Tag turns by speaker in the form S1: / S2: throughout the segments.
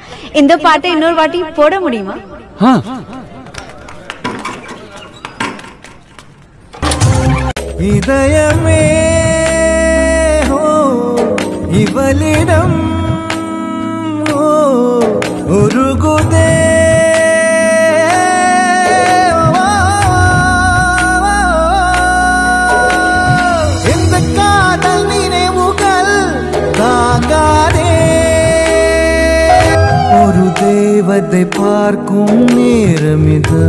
S1: இந்த பாட்டை இன்னொரு வாட்டி போட முடியுமா
S2: ஆ
S3: இதயமே ஓ இவளிடம் ஓ உருகுதே இந்த காதல் நினைவுகள் தாங்காதே ஒரு தெய்வத்தை பார்க்கும் நேரம் இது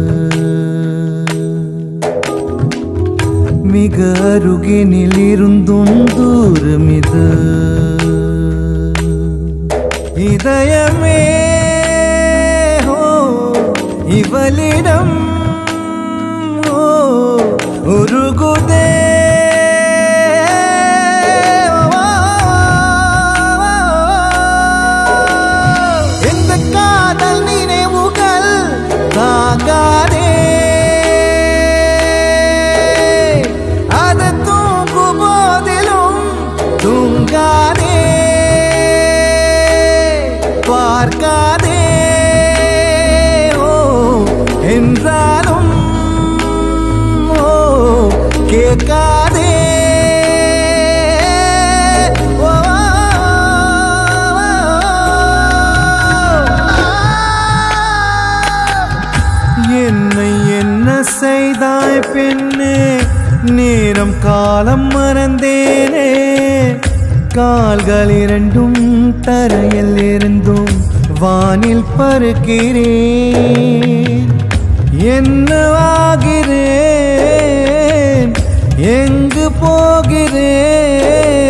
S3: மிக அருகினில் இருந்தும் தூரம் இது இதயமே ஓ இவளிடம் ஓ உருகுதே இந்த காதல் நினைவுகள் தாங்காதே அது தூங்கும் போதிலும் தூங்காதே பார்க்காதே ஓ என்றாலும் ஓ கேட்காதே ஓ, என்னை என்ன செய்தாய் பெண்ணே நேரம் காலம் மறந்தேனே கால்கள் இரண்டும் தரையில் இருந்தும் வானில் பருக்கிறேன் என்ன ஆகிறேன் எங்கு போகிறேன்